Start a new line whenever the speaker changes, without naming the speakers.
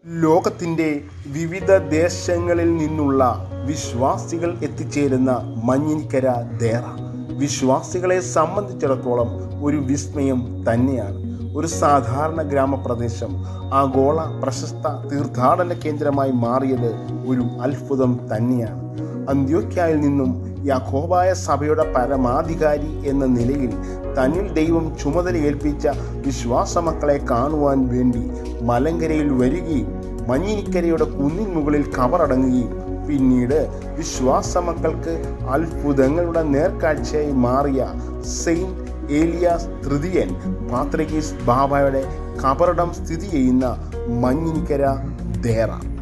ലോകത്തിൻ്റെ വിവിധ ദേശങ്ങളിൽ നിന്നുള്ള വിശ്വാസികൾ എത്തിച്ചേരുന്ന മഞ്ഞിനിക്കര ദേറ വിശ്വാസികളെ സംബന്ധിച്ചിടത്തോളം ഒരു വിസ്മയം തന്നെയാണ് ഒരു സാധാരണ ഗ്രാമപ്രദേശം ആഗോള പ്രശസ്ത തീർത്ഥാടന കേന്ദ്രമായി മാറിയത് ഒരു അത്ഭുതം തന്നെയാണ് അന്ത്യോക്യായിൽ നിന്നും യാക്കോബായ സഭയുടെ പരമാധികാരി എന്ന നിലയിൽ തന്നിൽ ദൈവം ചുമതല ഏൽപ്പിച്ച വിശ്വാസമക്കളെ കാണുവാൻ വേണ്ടി മലങ്കരയിൽ വരികയും മഞ്ഞിനിക്കരയുടെ കുന്നിൻ മുകളിൽ കവറടങ്ങുകയും പിന്നീട് വിശ്വാസമക്കൾക്ക് അത്ഭുതങ്ങളുടെ നേർക്കാഴ്ചയായി മാറിയ സെയിൻറ്റ് ഏലിയാസ് തൃതീയൻ പാത്രികീസ് ബാബയുടെ കബറടം സ്ഥിതി ചെയ്യുന്ന മഞ്ഞിനിക്കര ദേറ